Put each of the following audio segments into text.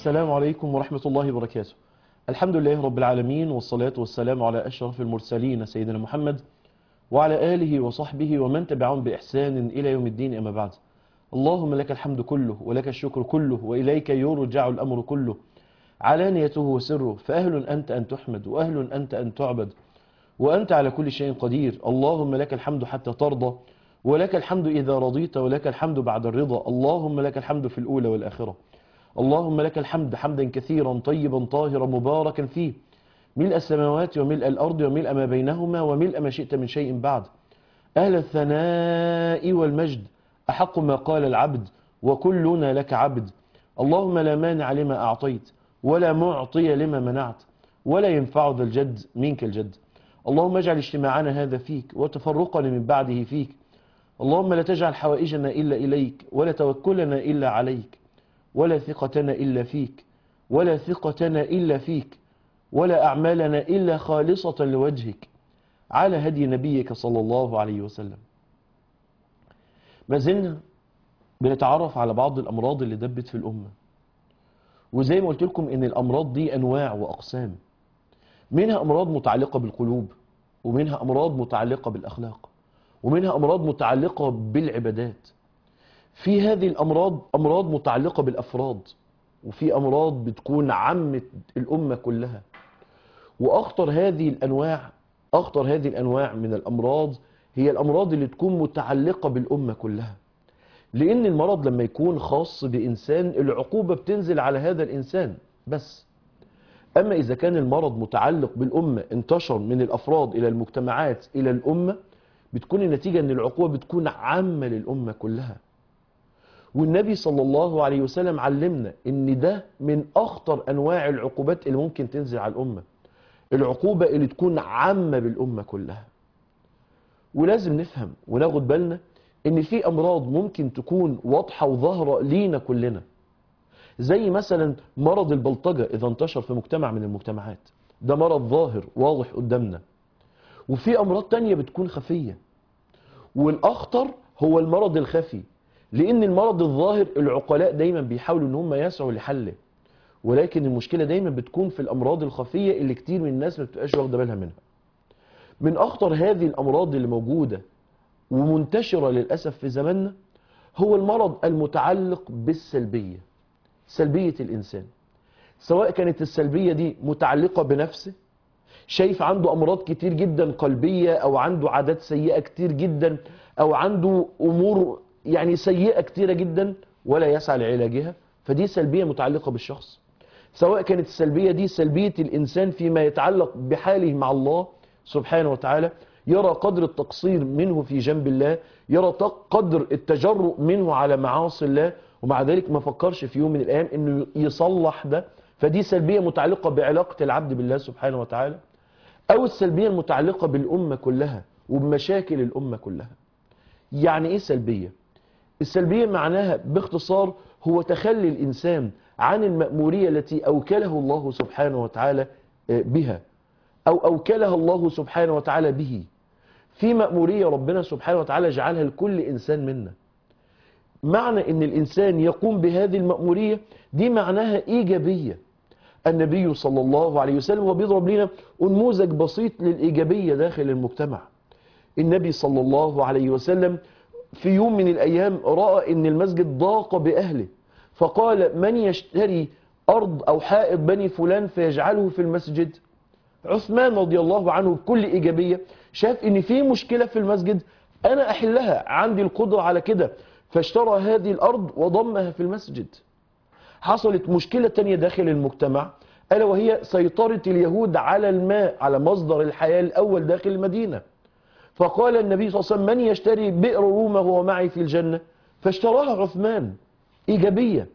السلام عليكم ورحمة الله وبركاته الحمد لله رب العالمين والصلاة والسلام على أشرف المرسلين سيدنا محمد وعلى آله وصحبه ومن تبعهم بإحسان إلى يوم الدين أما بعد اللهم لك الحمد كله ولك الشكر كله وإليك يرجع الأمر كله علانيته وسره فأهل أنت أن تحمد وأهل أنت أن تعبد وأنت على كل شيء قدير اللهم لك الحمد حتى ترضى ولك الحمد إذا رضيت ولك الحمد بعد الرضا اللهم لك الحمد في الأولى والآخرة اللهم لك الحمد حمدا كثيرا طيبا طاهرا مباركا فيه ملء السماوات وملء الأرض وملء ما بينهما وملء ما شئت من شيء بعد أهل الثناء والمجد أحق ما قال العبد وكلنا لك عبد اللهم لا مانع لما أعطيت ولا معطي لما منعت ولا ينفع ذا الجد منك الجد اللهم اجعل اجتماعنا هذا فيك وتفرقنا من بعده فيك اللهم لا تجعل حوائجنا إلا إليك ولا توكلنا إلا عليك ولا ثقتنا إلا فيك ولا ثقتنا إلا فيك ولا أعمالنا إلا خالصة لوجهك على هدي نبيك صلى الله عليه وسلم ما زلنا بنتعرف على بعض الأمراض اللي دبت في الأمة وزي ما قلت لكم إن الأمراض دي أنواع وأقسام منها أمراض متعلقة بالقلوب ومنها أمراض متعلقة بالأخلاق ومنها أمراض متعلقة بالعبادات في هذه الأمراض أمراض متعلقة بالأفراد وفي أمراض بتكون عامة الأمة كلها وأخطر هذه الأنواع أخطر هذه الأنواع من الأمراض هي الأمراض اللي تكون متعلقة بالأمة كلها لأن المرض لما يكون خاص بإنسان العقوبة بتنزل على هذا الإنسان بس أما إذا كان المرض متعلق بالأمة انتشر من الأفراد إلى المجتمعات إلى الأمة بتكون النتيجة أن العقوبة بتكون عامة للأمة كلها والنبي صلى الله عليه وسلم علمنا ان ده من اخطر انواع العقوبات اللي ممكن تنزل على الامه العقوبه اللي تكون عامه بالامه كلها ولازم نفهم وناخد بالنا ان في امراض ممكن تكون واضحه وظاهره لينا كلنا زي مثلا مرض البلطجه اذا انتشر في مجتمع من المجتمعات ده مرض ظاهر واضح قدامنا وفي امراض تانية بتكون خفيه والاخطر هو المرض الخفي لان المرض الظاهر العقلاء دايما بيحاولوا ان هم يسعوا لحله ولكن المشكله دايما بتكون في الامراض الخفيه اللي كتير من الناس ما بتبقاش واخده بالها منها من اخطر هذه الامراض اللي موجوده ومنتشره للاسف في زماننا هو المرض المتعلق بالسلبيه سلبيه الانسان سواء كانت السلبيه دي متعلقه بنفسه شايف عنده امراض كتير جدا قلبيه او عنده عادات سيئه كتير جدا او عنده امور يعني سيئة كتيرة جدا ولا يسعى لعلاجها فدي سلبية متعلقة بالشخص سواء كانت السلبية دي سلبية الإنسان فيما يتعلق بحاله مع الله سبحانه وتعالى يرى قدر التقصير منه في جنب الله يرى قدر التجرؤ منه على معاصي الله ومع ذلك ما فكرش في يوم من الأيام أنه يصلح ده فدي سلبية متعلقة بعلاقة العبد بالله سبحانه وتعالى أو السلبية المتعلقة بالأمة كلها وبمشاكل الأمة كلها يعني إيه سلبية؟ السلبية معناها باختصار هو تخلي الإنسان عن المأمورية التي أوكله الله سبحانه وتعالى بها أو أوكلها الله سبحانه وتعالى به في مأمورية ربنا سبحانه وتعالى جعلها لكل إنسان منا معنى أن الإنسان يقوم بهذه المأمورية دي معناها إيجابية النبي صلى الله عليه وسلم وبيضرب لنا نموذج بسيط للإيجابية داخل المجتمع النبي صلى الله عليه وسلم في يوم من الأيام رأى أن المسجد ضاق بأهله فقال من يشتري أرض أو حائط بني فلان فيجعله في المسجد عثمان رضي الله عنه بكل إيجابية شاف أن في مشكلة في المسجد أنا أحلها عندي القدرة على كده فاشترى هذه الأرض وضمها في المسجد حصلت مشكلة تانية داخل المجتمع ألا وهي سيطرة اليهود على الماء على مصدر الحياة الأول داخل المدينة فقال النبي صلى الله عليه وسلم من يشتري بئر روما وهو معي في الجنة فاشتراها عثمان إيجابية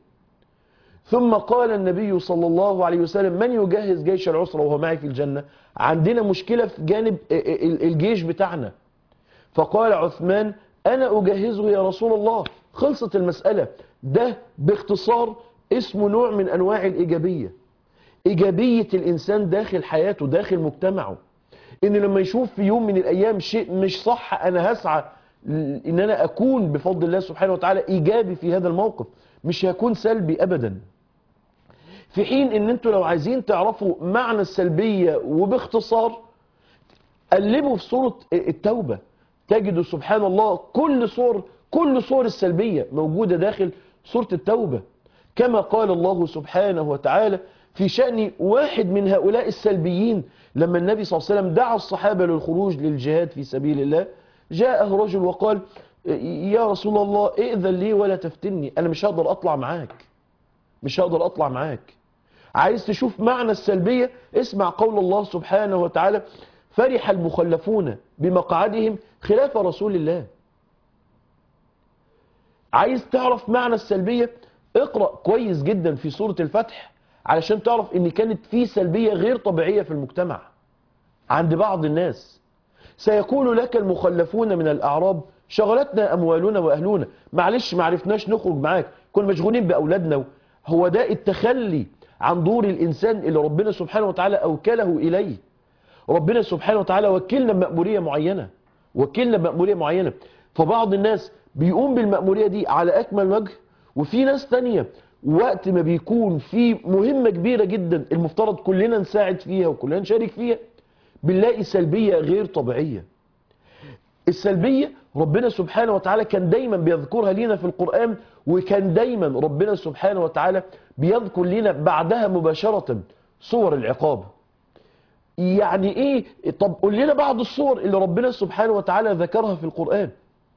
ثم قال النبي صلى الله عليه وسلم من يجهز جيش العسرة وهو معي في الجنة عندنا مشكلة في جانب الجيش بتاعنا فقال عثمان أنا أجهزه يا رسول الله خلصت المسألة ده باختصار اسمه نوع من أنواع الإيجابية إيجابية الإنسان داخل حياته داخل مجتمعه ان لما يشوف في يوم من الايام شيء مش صح انا هسعى ان انا اكون بفضل الله سبحانه وتعالى ايجابي في هذا الموقف مش هكون سلبي ابدا في حين ان انتوا لو عايزين تعرفوا معنى السلبية وباختصار قلبوا في سورة التوبة تجدوا سبحان الله كل صور كل صور السلبية موجودة داخل سورة التوبة كما قال الله سبحانه وتعالى في شأن واحد من هؤلاء السلبيين لما النبي صلى الله عليه وسلم دعا الصحابة للخروج للجهاد في سبيل الله جاءه رجل وقال يا رسول الله ائذن لي ولا تفتني أنا مش هقدر أطلع معاك مش هقدر أطلع معاك عايز تشوف معنى السلبية اسمع قول الله سبحانه وتعالى فرح المخلفون بمقعدهم خلاف رسول الله عايز تعرف معنى السلبية اقرأ كويس جدا في سورة الفتح علشان تعرف ان كانت في سلبية غير طبيعية في المجتمع عند بعض الناس سيقول لك المخلفون من الأعراب شغلتنا أموالنا وأهلنا معلش معرفناش نخرج معاك كنا مشغولين بأولادنا هو ده التخلي عن دور الإنسان اللي ربنا سبحانه وتعالى أوكله إليه ربنا سبحانه وتعالى وكلنا بمأمورية معينة وكلنا بمأمورية معينة فبعض الناس بيقوم بالمأمورية دي على أكمل وجه وفي ناس تانية وقت ما بيكون في مهمة كبيرة جدا المفترض كلنا نساعد فيها وكلنا نشارك فيها بنلاقي سلبية غير طبيعية السلبية ربنا سبحانه وتعالى كان دايما بيذكرها لنا في القرآن وكان دايما ربنا سبحانه وتعالى بيذكر لنا بعدها مباشرة صور العقاب يعني ايه طب قول لنا بعض الصور اللي ربنا سبحانه وتعالى ذكرها في القرآن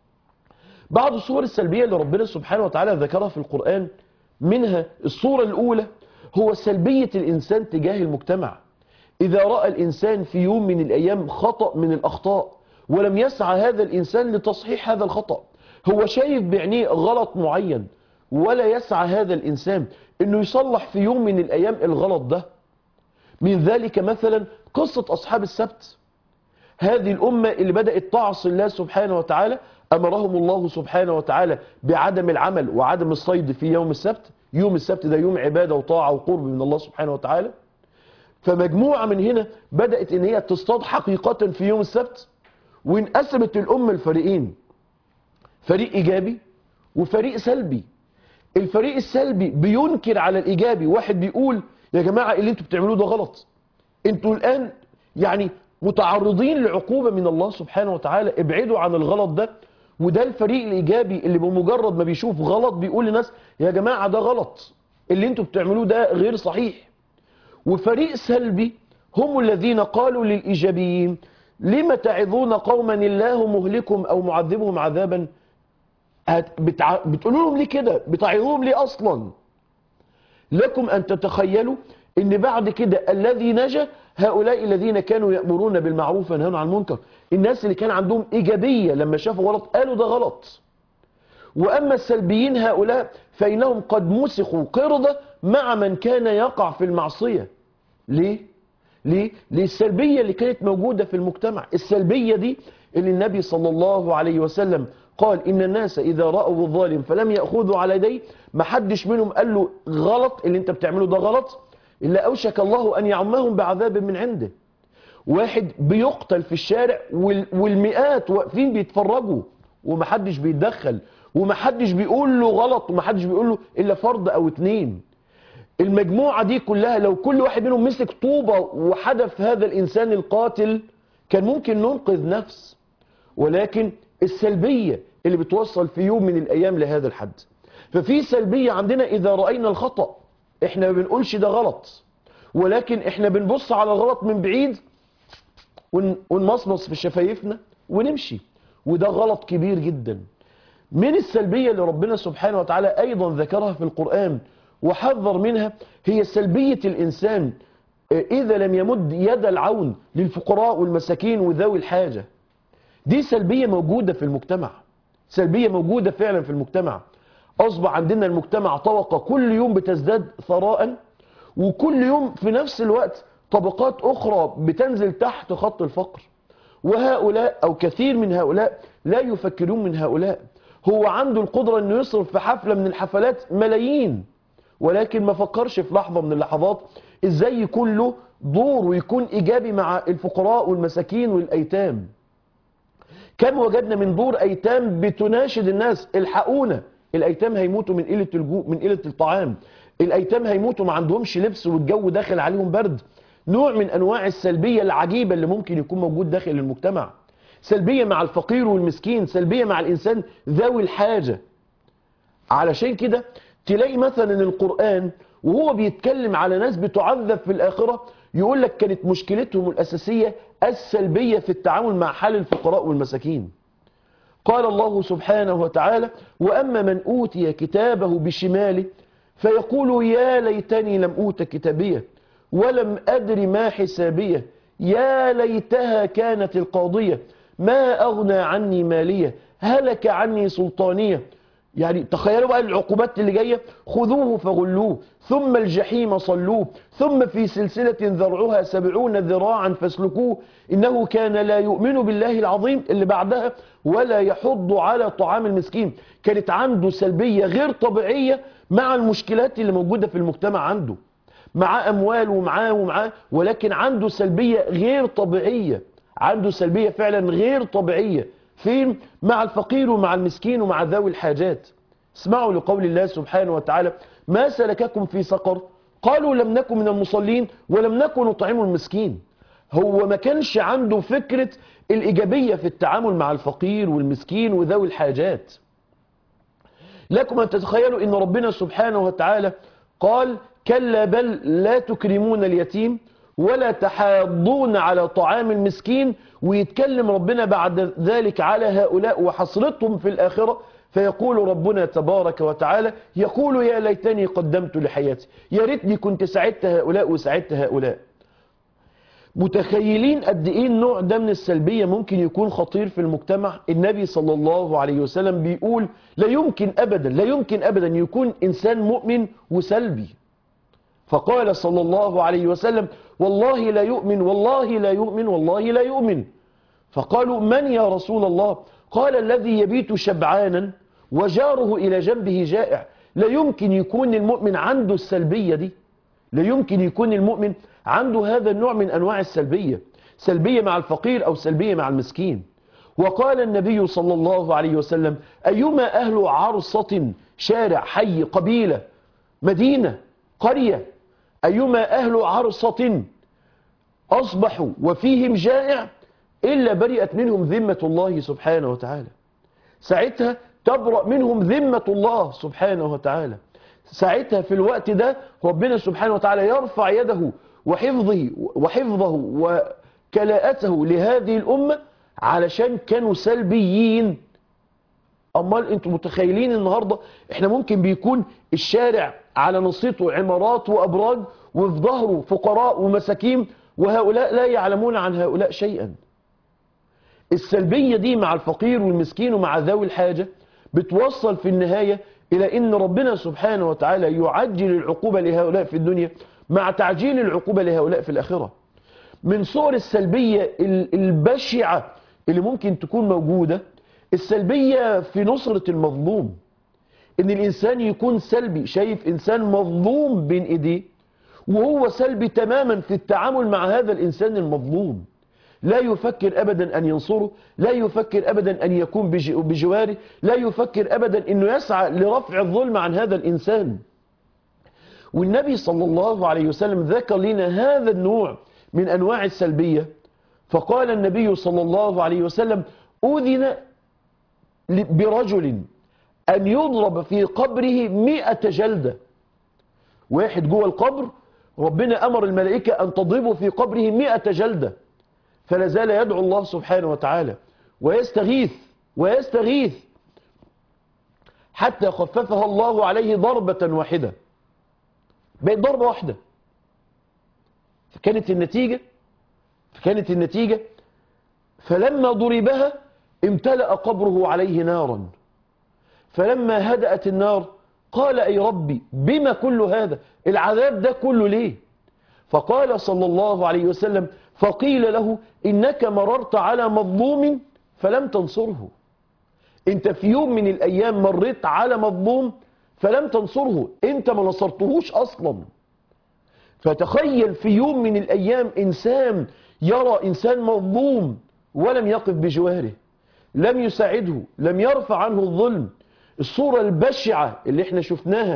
بعض الصور السلبية اللي ربنا سبحانه وتعالى ذكرها في القرآن منها الصورة الأولى هو سلبية الإنسان تجاه المجتمع إذا رأى الإنسان في يوم من الأيام خطأ من الأخطاء ولم يسعى هذا الإنسان لتصحيح هذا الخطأ هو شايف بعينيه غلط معين ولا يسعى هذا الإنسان أنه يصلح في يوم من الأيام الغلط ده من ذلك مثلا قصة أصحاب السبت هذه الأمة اللي بدأت تعصي الله سبحانه وتعالى أمرهم الله سبحانه وتعالى بعدم العمل وعدم الصيد في يوم السبت يوم السبت ده يوم عبادة وطاعة وقرب من الله سبحانه وتعالى فمجموعة من هنا بدأت ان هي تصطاد حقيقة في يوم السبت وانقسمت الأمة الفريقين فريق إيجابي وفريق سلبي الفريق السلبي بينكر على الإيجابي واحد بيقول يا جماعة اللي انتوا بتعملوه ده غلط انتوا الآن يعني متعرضين لعقوبة من الله سبحانه وتعالى ابعدوا عن الغلط ده وده الفريق الإيجابي اللي بمجرد ما بيشوف غلط بيقول لناس يا جماعة ده غلط اللي انتوا بتعملوه ده غير صحيح وفريق سلبي هم الذين قالوا للإيجابيين لم تعظون قوما الله مهلكهم أو معذبهم عذابا بتع... بتقولوا لهم ليه كده بتعظوهم ليه أصلا لكم أن تتخيلوا ان بعد كده الذي نجا هؤلاء الذين كانوا يأمرون بالمعروف وينهون عن المنكر الناس اللي كان عندهم إيجابية لما شافوا غلط قالوا ده غلط وأما السلبيين هؤلاء فإنهم قد مسخوا قردة مع من كان يقع في المعصية ليه؟ ليه؟ للسلبية اللي كانت موجودة في المجتمع السلبية دي اللي النبي صلى الله عليه وسلم قال إن الناس إذا رأوا الظالم فلم يأخذوا على يديه ما حدش منهم قال له غلط اللي انت بتعمله ده غلط إلا أوشك الله أن يعمهم بعذاب من عنده واحد بيقتل في الشارع والمئات واقفين بيتفرجوا ومحدش بيتدخل ومحدش بيقول له غلط ومحدش بيقول له إلا فرد أو اتنين المجموعة دي كلها لو كل واحد منهم مسك طوبة وحدف هذا الإنسان القاتل كان ممكن ننقذ نفس ولكن السلبية اللي بتوصل في يوم من الأيام لهذا الحد ففي سلبية عندنا إذا رأينا الخطأ احنا ما بنقولش ده غلط ولكن احنا بنبص على الغلط من بعيد ونمصمص في شفايفنا ونمشي وده غلط كبير جدا من السلبية اللي ربنا سبحانه وتعالى أيضا ذكرها في القرآن وحذر منها هي سلبية الإنسان إذا لم يمد يد العون للفقراء والمساكين وذوي الحاجة دي سلبية موجودة في المجتمع سلبية موجودة فعلا في المجتمع أصبح عندنا المجتمع طبقة كل يوم بتزداد ثراء وكل يوم في نفس الوقت طبقات أخرى بتنزل تحت خط الفقر وهؤلاء أو كثير من هؤلاء لا يفكرون من هؤلاء هو عنده القدرة أنه يصرف في حفلة من الحفلات ملايين ولكن ما فكرش في لحظة من اللحظات إزاي يكون له دور ويكون إيجابي مع الفقراء والمساكين والأيتام كم وجدنا من دور أيتام بتناشد الناس الحقونا الايتام هيموتوا من قله الجوع من قله الطعام الايتام هيموتوا ما عندهمش لبس والجو داخل عليهم برد نوع من انواع السلبيه العجيبه اللي ممكن يكون موجود داخل المجتمع سلبيه مع الفقير والمسكين سلبيه مع الانسان ذوي الحاجه علشان كده تلاقي مثلا القرآن وهو بيتكلم على ناس بتعذب في الآخرة يقول لك كانت مشكلتهم الأساسية السلبية في التعامل مع حال الفقراء والمساكين قال الله سبحانه وتعالى وأما من أوتي كتابه بشماله فيقول يا ليتني لم أوت كتابيه ولم أدر ما حسابيه يا ليتها كانت القاضية ما أغنى عني مالية هلك عني سلطانية يعني تخيلوا بقى العقوبات اللي جاية خذوه فغلوه ثم الجحيم صلوه ثم في سلسلة ذرعها سبعون ذراعا فاسلكوه إنه كان لا يؤمن بالله العظيم اللي بعدها ولا يحض على طعام المسكين كانت عنده سلبية غير طبيعية مع المشكلات اللي موجودة في المجتمع عنده معاه أموال ومعاه ومعاه ولكن عنده سلبية غير طبيعية عنده سلبية فعلا غير طبيعية فين مع الفقير ومع المسكين ومع ذوي الحاجات اسمعوا لقول الله سبحانه وتعالى ما سلككم في سقر قالوا لم نكن من المصلين ولم نكن نطعم المسكين هو ما كانش عنده فكرة الإيجابية في التعامل مع الفقير والمسكين وذوي الحاجات لكم أن تتخيلوا أن ربنا سبحانه وتعالى قال كلا بل لا تكرمون اليتيم ولا تحاضون على طعام المسكين ويتكلم ربنا بعد ذلك على هؤلاء وحصرتهم في الآخرة فيقول ربنا تبارك وتعالى يقول يا ليتني قدمت لحياتي يا ريتني كنت ساعدت هؤلاء وساعدت هؤلاء متخيلين قد ايه النوع ده من السلبية ممكن يكون خطير في المجتمع النبي صلى الله عليه وسلم بيقول لا يمكن ابدا لا يمكن ابدا يكون انسان مؤمن وسلبي فقال صلى الله عليه وسلم والله لا يؤمن والله لا يؤمن والله لا يؤمن فقالوا من يا رسول الله قال الذي يبيت شبعانا وجاره إلى جنبه جائع لا يمكن يكون المؤمن عنده السلبية دي لا يمكن يكون المؤمن عنده هذا النوع من أنواع السلبية سلبية مع الفقير أو سلبية مع المسكين وقال النبي صلى الله عليه وسلم أيما أهل عرصة شارع حي قبيلة مدينة قرية أيما أهل عرصة أصبحوا وفيهم جائع إلا برئت منهم ذمة الله سبحانه وتعالى ساعتها تبرأ منهم ذمة الله سبحانه وتعالى ساعتها في الوقت ده ربنا سبحانه وتعالى يرفع يده وحفظه وحفظه وكلاءته لهذه الأمة علشان كانوا سلبيين أمال أنتم متخيلين النهاردة إحنا ممكن بيكون الشارع على نصيته عمارات وأبراج وفي ظهره فقراء ومساكين وهؤلاء لا يعلمون عن هؤلاء شيئا السلبية دي مع الفقير والمسكين ومع ذوي الحاجة بتوصل في النهاية إلى أن ربنا سبحانه وتعالى يعجل العقوبة لهؤلاء في الدنيا مع تعجيل العقوبة لهؤلاء في الآخرة من صور السلبية البشعة اللي ممكن تكون موجودة السلبية في نصرة المظلوم ان الانسان يكون سلبي شايف انسان مظلوم بين ايديه وهو سلبي تماما في التعامل مع هذا الانسان المظلوم لا يفكر ابدا ان ينصره لا يفكر ابدا ان يكون بجواره لا يفكر ابدا انه يسعى لرفع الظلم عن هذا الانسان والنبي صلى الله عليه وسلم ذكر لنا هذا النوع من انواع السلبية فقال النبي صلى الله عليه وسلم أذن برجل أن يضرب في قبره مئة جلدة واحد جوه القبر ربنا أمر الملائكة أن تضربه في قبره مئة جلدة فلا زال يدعو الله سبحانه وتعالى ويستغيث ويستغيث حتى خففها الله عليه ضربة واحدة بقت ضربة واحدة فكانت النتيجة فكانت النتيجة فلما ضربها امتلأ قبره عليه نارا فلما هدأت النار قال أي ربي بما كل هذا العذاب ده كله ليه فقال صلى الله عليه وسلم فقيل له إنك مررت على مظلوم فلم تنصره انت في يوم من الأيام مريت على مظلوم فلم تنصره انت ما نصرتهوش أصلا فتخيل في يوم من الأيام إنسان يرى إنسان مظلوم ولم يقف بجواره لم يساعده لم يرفع عنه الظلم الصورة البشعة اللي احنا شفناها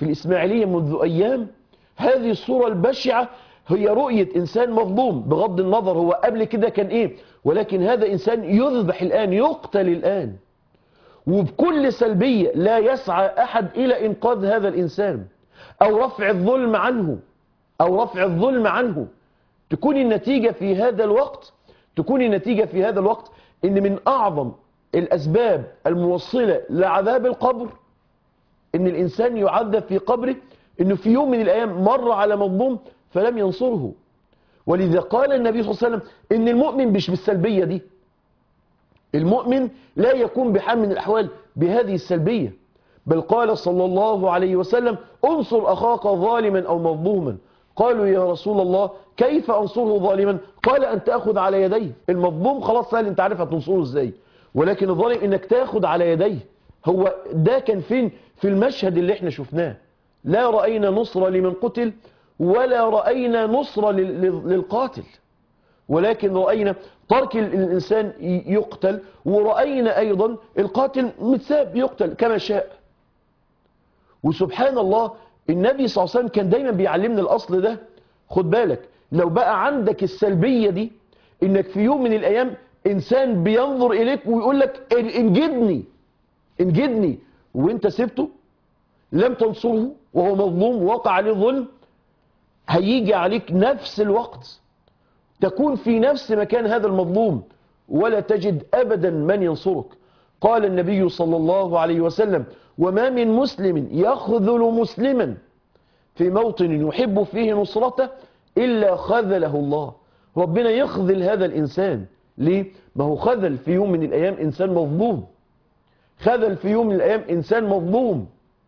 في الإسماعيلية منذ أيام هذه الصورة البشعة هي رؤية إنسان مظلوم بغض النظر هو قبل كده كان إيه ولكن هذا إنسان يذبح الآن يقتل الآن وبكل سلبية لا يسعى أحد إلى إنقاذ هذا الإنسان أو رفع الظلم عنه أو رفع الظلم عنه تكون النتيجة في هذا الوقت تكون النتيجة في هذا الوقت إن من أعظم الأسباب الموصلة لعذاب القبر إن الإنسان يعذب في قبره إنه في يوم من الأيام مر على مظلوم فلم ينصره ولذا قال النبي صلى الله عليه وسلم إن المؤمن مش بالسلبية دي المؤمن لا يكون بحال من الأحوال بهذه السلبية بل قال صلى الله عليه وسلم انصر أخاك ظالما أو مظلوما قالوا يا رسول الله كيف أنصره ظالما قال أن تأخذ على يديه المظلوم خلاص سهل أنت عارف هتنصره إزاي ولكن الظالم إنك تأخذ على يديه هو ده كان فين في المشهد اللي احنا شفناه لا رأينا نصرة لمن قتل ولا رأينا نصرة للقاتل ولكن رأينا ترك الإنسان يقتل ورأينا أيضا القاتل متساب يقتل كما شاء وسبحان الله النبي صلى الله عليه وسلم كان دايما بيعلمنا الأصل ده خد بالك لو بقى عندك السلبية دي انك في يوم من الأيام إنسان بينظر إليك ويقول لك انجدني انجدني وانت سبته لم تنصره وهو مظلوم وقع عليه ظلم هيجي عليك نفس الوقت تكون في نفس مكان هذا المظلوم ولا تجد أبدا من ينصرك قال النبي صلى الله عليه وسلم وما من مسلم يخذل مسلما في موطن يحب فيه نصرته إلا خذله الله ربنا يخذل هذا الإنسان ليه؟ ما هو خذل في يوم من الأيام إنسان مظلوم خذل في يوم من الأيام إنسان مظلوم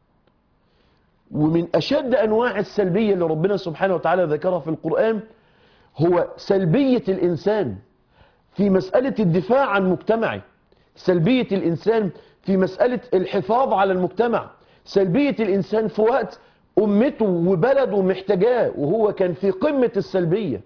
ومن أشد أنواع السلبية اللي ربنا سبحانه وتعالى ذكرها في القرآن هو سلبية الإنسان في مسألة الدفاع عن مجتمعه سلبية الإنسان في مسألة الحفاظ على المجتمع سلبية الإنسان في وقت أمته وبلده محتاجاه وهو كان في قمة السلبية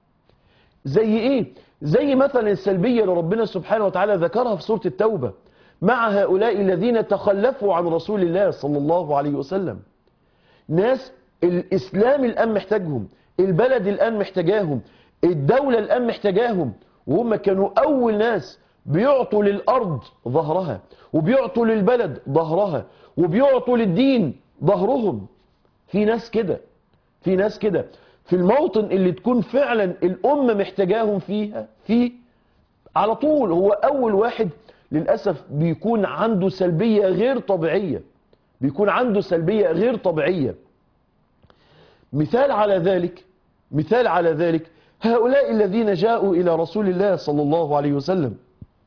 زي إيه؟ زي مثلا السلبية اللي ربنا سبحانه وتعالى ذكرها في سورة التوبة مع هؤلاء الذين تخلفوا عن رسول الله صلى الله عليه وسلم ناس الإسلام الآن محتاجهم البلد الآن محتاجاهم الدولة الآن محتاجاهم وهم كانوا أول ناس بيعطوا للأرض ظهرها وبيعطوا للبلد ظهرها وبيعطوا للدين ظهرهم في ناس كده في ناس كده في الموطن اللي تكون فعلا الأمة محتاجاهم فيها فيه على طول هو أول واحد للأسف بيكون عنده سلبية غير طبيعية بيكون عنده سلبية غير طبيعية مثال على ذلك مثال على ذلك هؤلاء الذين جاءوا إلى رسول الله صلى الله عليه وسلم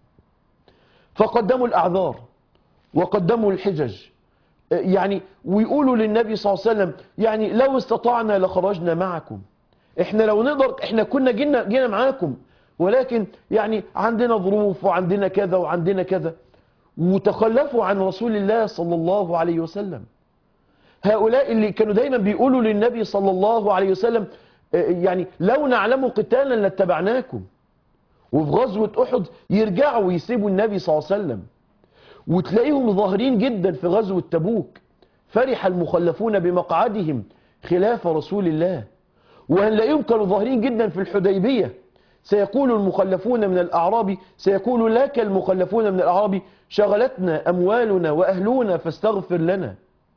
فقدموا الأعذار وقدموا الحجج يعني ويقولوا للنبي صلى الله عليه وسلم يعني لو استطعنا لخرجنا معكم احنا لو نقدر احنا كنا جينا, جينا معاكم ولكن يعني عندنا ظروف وعندنا كذا وعندنا كذا وتخلفوا عن رسول الله صلى الله عليه وسلم هؤلاء اللي كانوا دايما بيقولوا للنبي صلى الله عليه وسلم يعني لو نعلم قتالا لاتبعناكم وفي غزوة أحد يرجعوا ويسيبوا النبي صلى الله عليه وسلم وتلاقيهم ظاهرين جدا في غزوة تبوك فرح المخلفون بمقعدهم خلاف رسول الله وهنلاقيهم كانوا ظاهرين جدا في الحديبية سيقول المخلفون من الأعراب سيقول لك المخلفون من الأعراب شغلتنا أموالنا وأهلنا فاستغفر لنا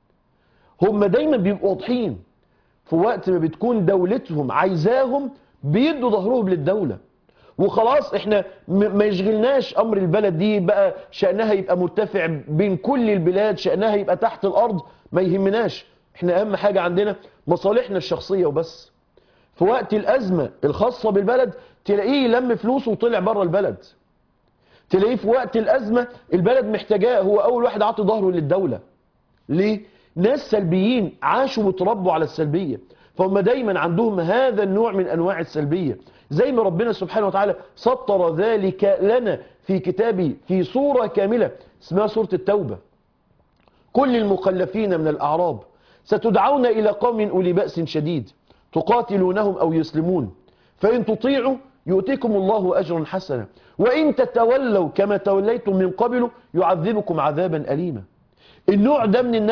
هم دايما بيبقوا واضحين في وقت ما بتكون دولتهم عايزاهم بيدوا ظهرهم للدولة وخلاص احنا ما يشغلناش امر البلد دي بقى شأنها يبقى مرتفع بين كل البلاد شأنها يبقى تحت الارض ما يهمناش احنا اهم حاجة عندنا مصالحنا الشخصية وبس في وقت الازمة الخاصة بالبلد تلاقيه لم فلوسه وطلع بره البلد تلاقيه في وقت الازمة البلد محتاجاه هو اول واحد عطي ظهره للدولة ليه ناس سلبيين عاشوا وتربوا على السلبية فهم دايما عندهم هذا النوع من انواع السلبية زي ما ربنا سبحانه وتعالى سطر ذلك لنا في كتابه في صورة كاملة اسمها سورة التوبة كل المخلفين من الأعراب ستدعون إلى قوم أولي بأس شديد تقاتلونهم أو يسلمون فإن تطيعوا يؤتيكم الله أجرا حسنا وإن تتولوا كما توليتم من قبل يعذبكم عذابا أليما النوع ده من الناس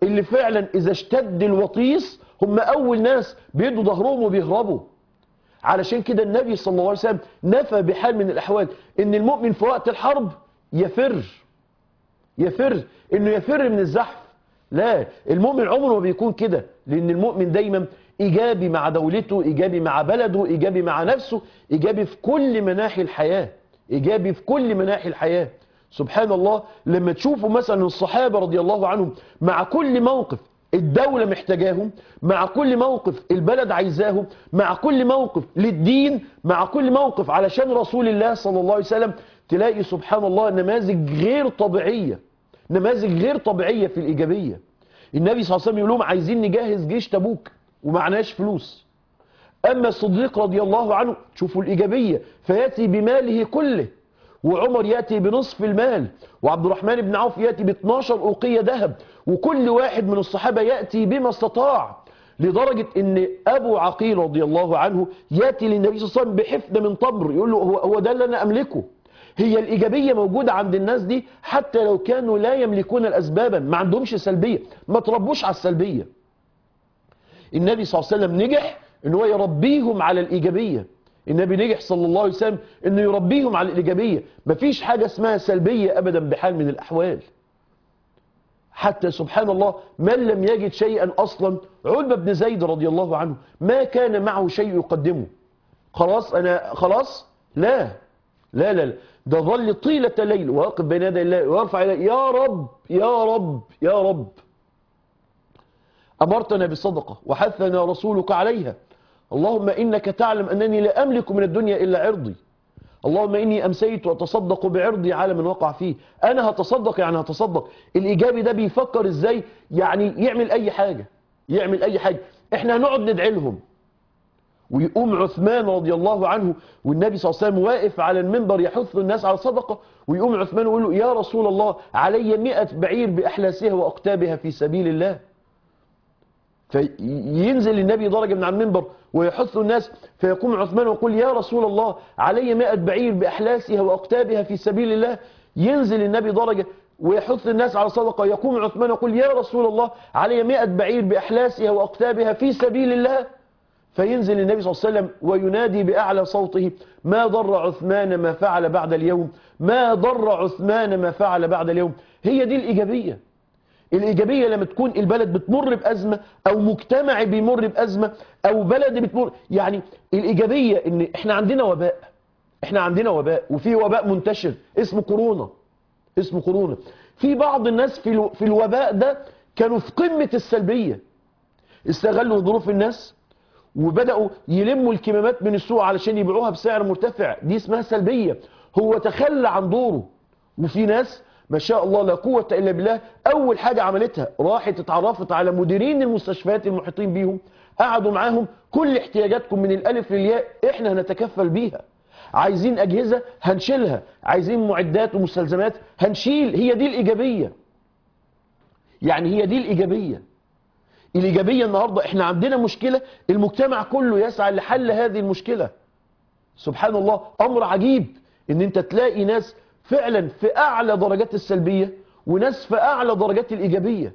اللي فعلا اذا اشتد الوطيس هم اول ناس بيدوا ظهرهم وبيهربوا علشان كده النبي صلى الله عليه وسلم نفى بحال من الاحوال ان المؤمن في وقت الحرب يفر يفر انه يفر من الزحف لا المؤمن عمره ما بيكون كده لان المؤمن دايما ايجابي مع دولته ايجابي مع بلده ايجابي مع نفسه ايجابي في كل مناحي الحياة ايجابي في كل مناحي الحياة سبحان الله لما تشوفوا مثلا الصحابة رضي الله عنهم مع كل موقف الدولة محتاجاهم مع كل موقف البلد عايزاهم مع كل موقف للدين مع كل موقف علشان رسول الله صلى الله عليه وسلم تلاقي سبحان الله نماذج غير طبيعية نماذج غير طبيعية في الإيجابية النبي صلى الله عليه وسلم يقول لهم عايزين نجهز جيش تبوك ومعناش فلوس أما الصديق رضي الله عنه شوفوا الإيجابية فيأتي بماله كله وعمر يأتي بنصف المال وعبد الرحمن بن عوف يأتي ب 12 أوقية ذهب وكل واحد من الصحابة يأتي بما استطاع لدرجة ان ابو عقيل رضي الله عنه يأتي للنبي صلى الله عليه وسلم بحفنة من تمر يقول له هو, هو ده اللي انا املكه هي الايجابية موجودة عند الناس دي حتى لو كانوا لا يملكون الاسبابا ما عندهمش سلبية ما تربوش على السلبية النبي صلى الله عليه وسلم نجح ان هو يربيهم على الايجابية النبي نجح صلى الله عليه وسلم انه يربيهم على الايجابية مفيش حاجة اسمها سلبية ابدا بحال من الاحوال حتى سبحان الله من لم يجد شيئا اصلا علبة بن زيد رضي الله عنه ما كان معه شيء يقدمه خلاص انا خلاص لا لا لا, لا. ده ظل طيلة الليل واقف بين يدي الله ويرفع إليه يا رب يا رب يا رب أمرتنا بالصدقة وحثنا رسولك عليها اللهم إنك تعلم أنني لا أملك من الدنيا إلا عرضي اللهم إني أمسيت وأتصدق بعرضي على من وقع فيه أنا هتصدق يعني هتصدق الإيجابي ده بيفكر إزاي يعني يعمل أي حاجة يعمل أي حاجة إحنا هنقعد ندعي لهم ويقوم عثمان رضي الله عنه والنبي صلى الله عليه وسلم واقف على المنبر يحث الناس على الصدقة ويقوم عثمان ويقول له يا رسول الله علي مئة بعير بأحلاسها وأقتابها في سبيل الله فينزل النبي درجة من على المنبر ويحث الناس فيقوم عثمان ويقول يا رسول الله علي مئة بعير بأحلاسها وأقتابها في سبيل الله ينزل النبي درجة ويحث الناس على صدقة يقوم عثمان ويقول يا رسول الله علي مئة بعير بأحلاسها وأقتابها في سبيل الله فينزل النبي صلى الله عليه وسلم وينادي بأعلى صوته ما ضر عثمان ما فعل بعد اليوم ما ضر عثمان ما فعل بعد اليوم هي دي الإيجابية الإيجابية لما تكون البلد بتمر بأزمة أو مجتمع بيمر بأزمة أو بلد بتمر يعني الإيجابية إن إحنا عندنا وباء إحنا عندنا وباء وفي وباء منتشر اسمه كورونا اسمه كورونا في بعض الناس في, الو في الوباء ده كانوا في قمة السلبية استغلوا ظروف الناس وبدأوا يلموا الكمامات من السوق علشان يبيعوها بسعر مرتفع دي اسمها سلبية هو تخلى عن دوره وفي ناس ما شاء الله لا قوة إلا بالله أول حاجة عملتها راحت اتعرفت على مديرين المستشفيات المحيطين بيهم قعدوا معاهم كل احتياجاتكم من الألف للياء احنا هنتكفل بيها عايزين أجهزة هنشيلها عايزين معدات ومستلزمات هنشيل هي دي الإيجابية يعني هي دي الإيجابية الإيجابية النهاردة احنا عندنا مشكلة المجتمع كله يسعى لحل هذه المشكلة سبحان الله أمر عجيب ان انت تلاقي ناس فعلا في أعلى درجات السلبية وناس في أعلى درجات الإيجابية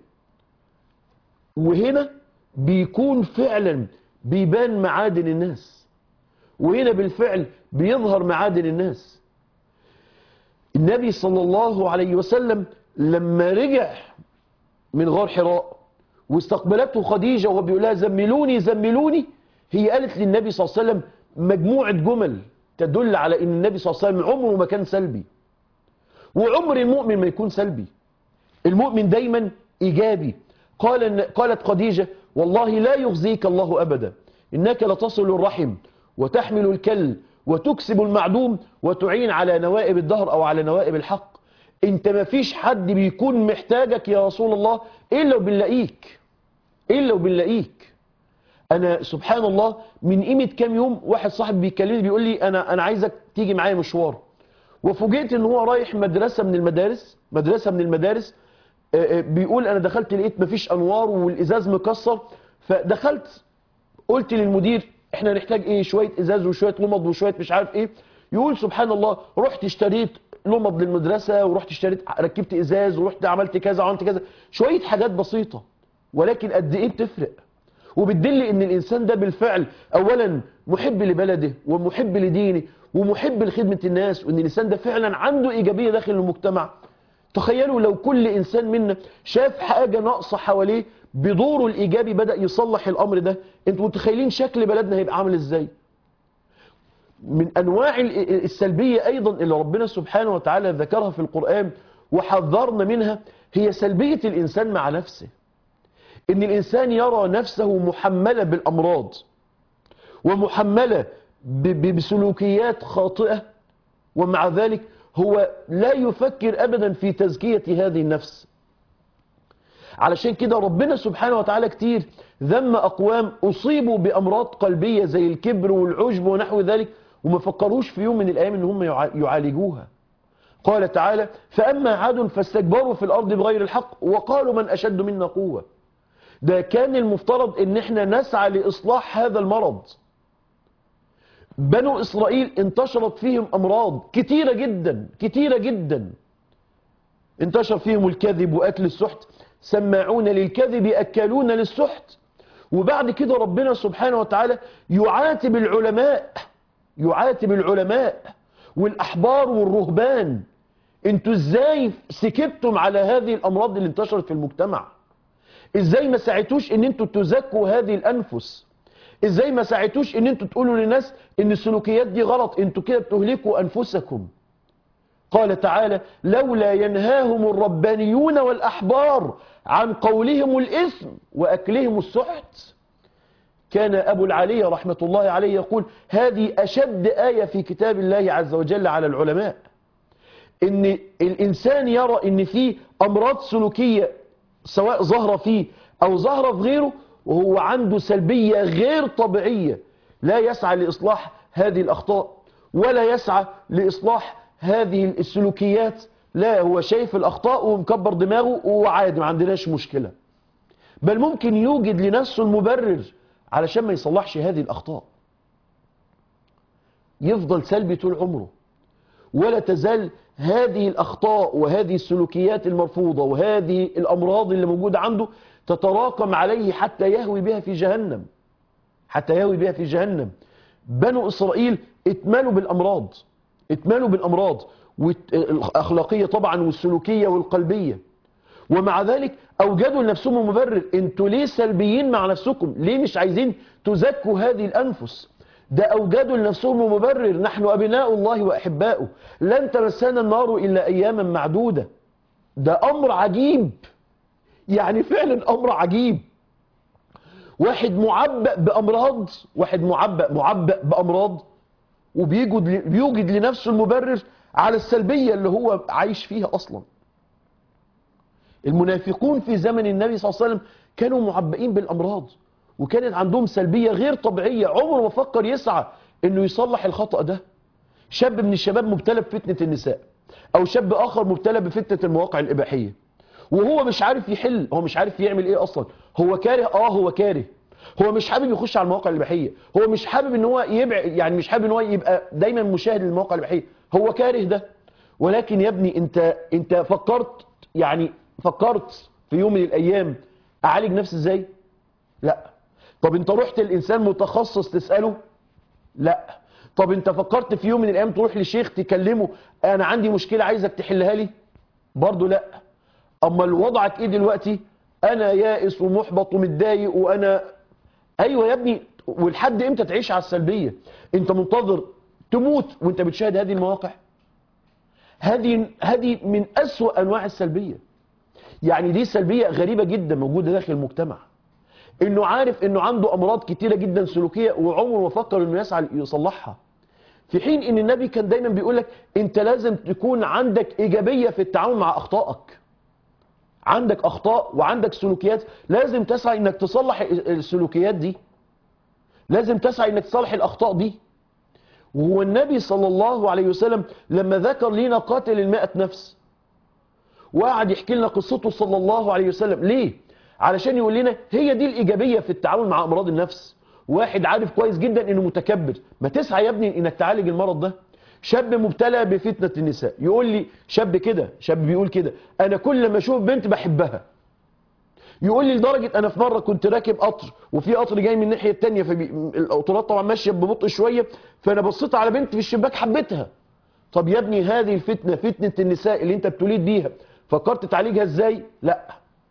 وهنا بيكون فعلا بيبان معادن الناس وهنا بالفعل بيظهر معادن الناس النبي صلى الله عليه وسلم لما رجع من غار حراء واستقبلته خديجة وهو بيقول لها زملوني زملوني هي قالت للنبي صلى الله عليه وسلم مجموعة جمل تدل على ان النبي صلى الله عليه وسلم عمره ما كان سلبي وعمر المؤمن ما يكون سلبي المؤمن دايما إيجابي قال قالت خديجة والله لا يخزيك الله أبدا إنك لتصل الرحم وتحمل الكل وتكسب المعدوم وتعين على نوائب الدهر أو على نوائب الحق انت ما فيش حد بيكون محتاجك يا رسول الله إلا وبنلاقيك إلا وبنلاقيك أنا سبحان الله من قيمة كام يوم واحد صاحب بيكلمني بيقول لي أنا, أنا عايزك تيجي معايا مشوار وفوجئت ان هو رايح مدرسة من المدارس مدرسة من المدارس بيقول انا دخلت لقيت مفيش انوار والازاز مكسر فدخلت قلت للمدير احنا نحتاج ايه شوية ازاز وشوية لمض وشوية مش عارف ايه يقول سبحان الله رحت اشتريت لمض للمدرسة ورحت اشتريت ركبت ازاز ورحت عملت كذا وعملت كذا شوية حاجات بسيطة ولكن قد ايه بتفرق وبتدل ان الانسان ده بالفعل اولا محب لبلده ومحب لدينه ومحب لخدمة الناس وان الانسان ده فعلا عنده ايجابية داخل المجتمع تخيلوا لو كل انسان منا شاف حاجة ناقصة حواليه بدوره الايجابي بدأ يصلح الامر ده انتوا متخيلين شكل بلدنا هيبقى عامل ازاي من انواع ال- السلبية ايضا اللي ربنا سبحانه وتعالى ذكرها في القرآن وحذرنا منها هي سلبية الانسان مع نفسه ان الانسان يرى نفسه محملة بالامراض ومحملة ب- ب- بسلوكيات خاطئة ومع ذلك هو لا يفكر ابدا في تزكية هذه النفس علشان كده ربنا سبحانه وتعالى كتير ذم أقوام أصيبوا بأمراض قلبية زي الكبر والعجب ونحو ذلك وما فكروش في يوم من الأيام إن هم يع- يعالجوها قال تعالى فأما عاد فاستكبروا في الأرض بغير الحق وقالوا من أشد منا قوة ده كان المفترض إن احنا نسعى لإصلاح هذا المرض بنو إسرائيل انتشرت فيهم أمراض كتيرة جدا كتيرة جدا انتشر فيهم الكذب وأكل السحت سماعون للكذب أكلون للسحت وبعد كده ربنا سبحانه وتعالى يعاتب العلماء يعاتب العلماء والأحبار والرهبان انتوا ازاي سكبتم على هذه الأمراض اللي انتشرت في المجتمع ازاي ما ساعدتوش ان انتوا تزكوا هذه الأنفس ازاي ما ساعدتوش ان انتوا تقولوا للناس ان السلوكيات دي غلط انتوا كده بتهلكوا أنفسكم قال تعالى لولا ينهاهم الربانيون والأحبار عن قولهم الإثم وأكلهم السحت كان أبو العلي رحمة الله عليه يقول هذه أشد آية في كتاب الله عز وجل على العلماء إن الإنسان يرى إن في أمراض سلوكية سواء ظهر فيه أو ظهر في غيره وهو عنده سلبية غير طبيعية لا يسعى لإصلاح هذه الأخطاء ولا يسعى لإصلاح هذه السلوكيات لا هو شايف الأخطاء ومكبر دماغه وعادي ما عندناش مشكلة بل ممكن يوجد لنفسه المبرر علشان ما يصلحش هذه الأخطاء يفضل سلبي طول عمره ولا تزال هذه الأخطاء وهذه السلوكيات المرفوضة وهذه الأمراض اللي موجودة عنده تتراكم عليه حتى يهوي بها في جهنم حتى يهوي بها في جهنم بنو إسرائيل اتملوا بالأمراض اتملوا بالأمراض والت- الأخلاقية طبعا والسلوكية والقلبية ومع ذلك أوجدوا لنفسهم مبرر انتوا ليه سلبيين مع نفسكم ليه مش عايزين تزكوا هذه الأنفس ده أوجدوا لنفسهم مبرر نحن أبناء الله وأحباؤه لن تمسنا النار إلا أياما معدودة ده أمر عجيب يعني فعلا أمر عجيب واحد معبأ بأمراض واحد معبأ معبأ بأمراض وبيوجد بيوجد لنفسه المبرر على السلبية اللي هو عايش فيها أصلا المنافقون في زمن النبي صلى الله عليه وسلم كانوا معبئين بالأمراض وكانت عندهم سلبية غير طبيعية عمره ما فكر يسعى انه يصلح الخطأ ده شاب من الشباب مبتلى بفتنة النساء او شاب اخر مبتلى بفتنة المواقع الاباحية وهو مش عارف يحل هو مش عارف يعمل ايه اصلا هو كاره اه هو كاره هو مش حابب يخش على المواقع الاباحيه هو مش حابب ان هو يبع يعني مش حابب ان هو يبقى دايما مشاهد للمواقع الاباحيه هو كاره ده ولكن يا ابني انت انت فكرت يعني فكرت في يوم من الايام اعالج نفسي ازاي لا طب انت رحت الانسان متخصص تساله لا طب انت فكرت في يوم من الايام تروح لشيخ تكلمه انا عندي مشكله عايزك تحلها لي برضه لا اما وضعك ايه دلوقتي انا يائس ومحبط ومتضايق وانا ايوه يا ابني ولحد امتى تعيش على السلبيه انت منتظر تموت وانت بتشاهد هذه المواقع هذه هذه من اسوأ انواع السلبيه يعني دي سلبيه غريبه جدا موجوده داخل المجتمع انه عارف انه عنده امراض كتيره جدا سلوكيه وعمره ما فكر انه يسعى يصلحها في حين ان النبي كان دايما بيقول لك انت لازم تكون عندك ايجابيه في التعامل مع اخطائك عندك اخطاء وعندك سلوكيات لازم تسعى انك تصلح السلوكيات دي لازم تسعى انك تصلح الاخطاء دي وهو النبي صلى الله عليه وسلم لما ذكر لنا قاتل المائة نفس وقعد يحكي لنا قصته صلى الله عليه وسلم ليه علشان يقول لنا هي دي الايجابيه في التعامل مع امراض النفس واحد عارف كويس جدا انه متكبر ما تسعى يا ابني انك تعالج المرض ده شاب مبتلى بفتنة النساء يقول لي شاب كده شاب بيقول كده انا كل ما اشوف بنت بحبها يقول لي لدرجه انا في مره كنت راكب قطر وفي قطر جاي من الناحيه الثانيه فالقطارات طبعا ماشيه ببطء شويه فانا بصيت على بنت في الشباك حبيتها طب يا ابني هذه الفتنه فتنه النساء اللي انت بتوليد بيها فكرت تعالجها ازاي لا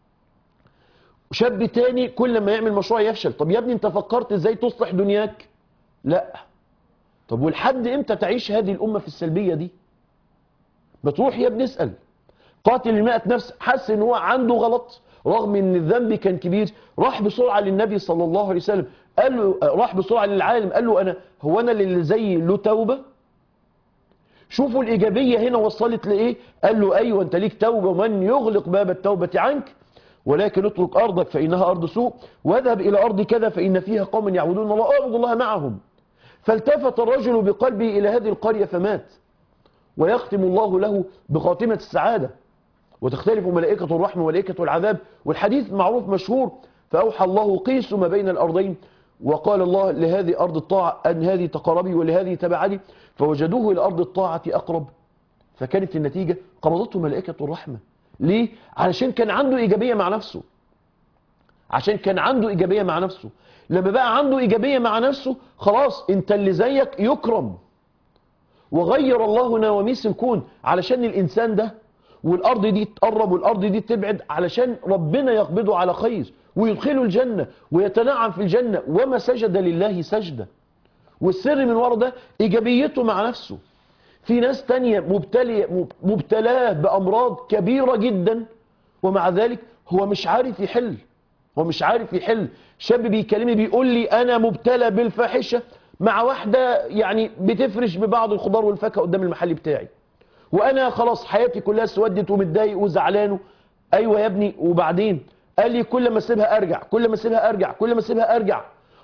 شاب تاني كل ما يعمل مشروع يفشل طب يا ابني انت فكرت ازاي تصلح دنياك لا طب ولحد امتى تعيش هذه الامه في السلبيه دي بتروح يا ابني اسال قاتل المئة نفس حس ان هو عنده غلط رغم ان الذنب كان كبير راح بسرعه للنبي صلى الله عليه وسلم قال له راح بسرعه للعالم قال له انا هو انا اللي زي له توبه شوفوا الايجابيه هنا وصلت لايه قال له ايوه انت ليك توبه ومن يغلق باب التوبه عنك ولكن اترك ارضك فانها ارض سوء واذهب الى ارض كذا فان فيها قوم يعبدون الله اعبد الله معهم فالتفت الرجل بقلبه الى هذه القريه فمات ويختم الله له بخاتمه السعاده وتختلف ملائكة الرحمة وملائكة العذاب والحديث معروف مشهور فأوحى الله قيسوا ما بين الأرضين وقال الله لهذه أرض الطاعة أن هذه تقربي ولهذه تبعدي فوجدوه إلى أرض الطاعة أقرب فكانت النتيجة قبضته ملائكة الرحمة ليه؟ علشان كان عنده إيجابية مع نفسه عشان كان عنده إيجابية مع نفسه لما بقى عنده إيجابية مع نفسه خلاص انت اللي زيك يكرم وغير الله نواميس الكون علشان الإنسان ده والأرض دي تقرب والأرض دي تبعد علشان ربنا يقبضه على خير ويدخله الجنة ويتنعم في الجنة وما سجد لله سجدة والسر من ورا ده إيجابيته مع نفسه في ناس تانية مبتلية مبتلاه بأمراض كبيرة جدا ومع ذلك هو مش عارف يحل هو مش عارف يحل شاب بيكلمني بيقول لي أنا مبتلى بالفاحشة مع واحدة يعني بتفرش ببعض الخضار والفاكهة قدام المحل بتاعي وانا خلاص حياتي كلها اسودت ومتضايق وزعلان ايوه يا ابني وبعدين قال لي كل ما اسيبها ارجع كل ما اسيبها ارجع كل ما اسيبها ارجع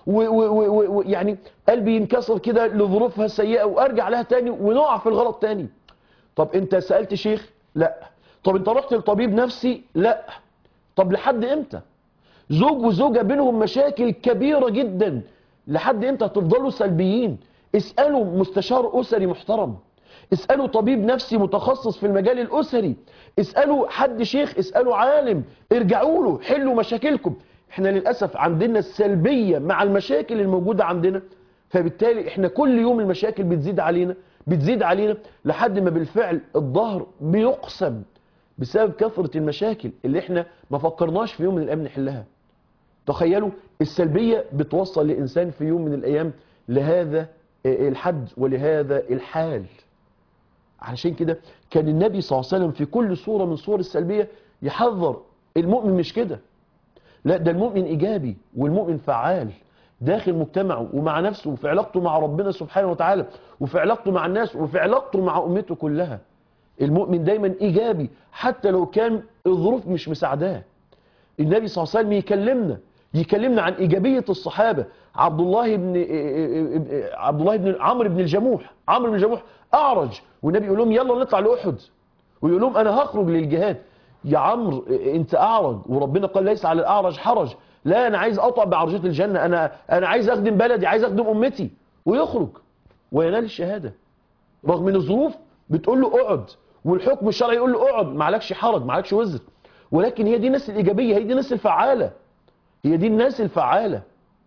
ويعني قلبي ينكسر كده لظروفها السيئه وارجع لها تاني ونقع في الغلط تاني طب انت سالت شيخ لا طب انت رحت لطبيب نفسي لا طب لحد امتى زوج وزوجه بينهم مشاكل كبيره جدا لحد امتى هتفضلوا سلبيين اسالوا مستشار اسري محترم اسألوا طبيب نفسي متخصص في المجال الأسري اسألوا حد شيخ اسألوا عالم ارجعوا له حلوا مشاكلكم احنا للأسف عندنا السلبية مع المشاكل الموجودة عندنا فبالتالي احنا كل يوم المشاكل بتزيد علينا بتزيد علينا لحد ما بالفعل الظهر بيقسم بسبب كثرة المشاكل اللي احنا ما فكرناش في يوم من الأيام نحلها تخيلوا السلبية بتوصل لإنسان في يوم من الأيام لهذا الحد ولهذا الحال علشان كده كان النبي صلى الله عليه وسلم في كل صورة من صور السلبية يحذر المؤمن مش كده لا ده المؤمن إيجابي والمؤمن فعال داخل مجتمعه ومع نفسه وفي علاقته مع ربنا سبحانه وتعالى وفي علاقته مع الناس وفي علاقته مع أمته كلها المؤمن دايما إيجابي حتى لو كان الظروف مش مساعداه النبي صلى الله عليه وسلم يكلمنا يكلمنا عن إيجابية الصحابة عبد الله بن عبد الله بن عمرو بن الجموح عمرو بن الجموح أعرج والنبي يقول لهم يلا نطلع لأحد ويقول لهم أنا هخرج للجهاد يا عمرو أنت أعرج وربنا قال ليس على الأعرج حرج لا أنا عايز أطلع بعرجات الجنة أنا أنا عايز أخدم بلدي عايز أخدم أمتي ويخرج وينال الشهادة رغم ان الظروف بتقول له اقعد والحكم الشرعي يقول له اقعد معلكش حرج معلكش وزر ولكن هي دي الناس الإيجابية هي دي الناس الفعالة هي دي الناس الفعالة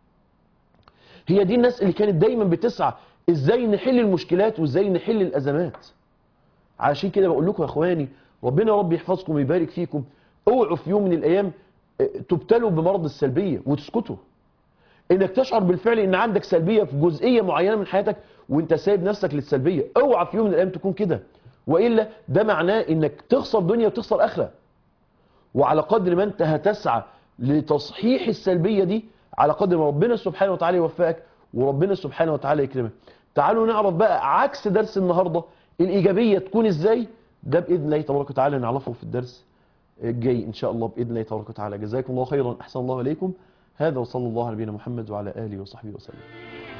هي دي الناس اللي كانت دايما بتسعى ازاي نحل المشكلات وازاي نحل الازمات علشان كده بقول لكم يا اخواني ربنا رب يحفظكم ويبارك فيكم اوعوا في يوم من الايام تبتلوا بمرض السلبية وتسكتوا انك تشعر بالفعل ان عندك سلبية في جزئية معينة من حياتك وانت سايب نفسك للسلبية اوعى في يوم من الايام تكون كده وإلا ده معناه انك تخسر دنيا وتخسر اخرة وعلى قدر ما انت هتسعى لتصحيح السلبية دي على قدر ما ربنا سبحانه وتعالى يوفقك وربنا سبحانه وتعالى يكرمك تعالوا نعرف بقى عكس درس النهاردة الإيجابية تكون إزاي ده بإذن الله تبارك وتعالى نعرفه في الدرس الجاي إن شاء الله بإذن الله تبارك وتعالى جزاكم الله خيرا أحسن الله إليكم هذا وصلى الله على نبينا محمد وعلى آله وصحبه وسلم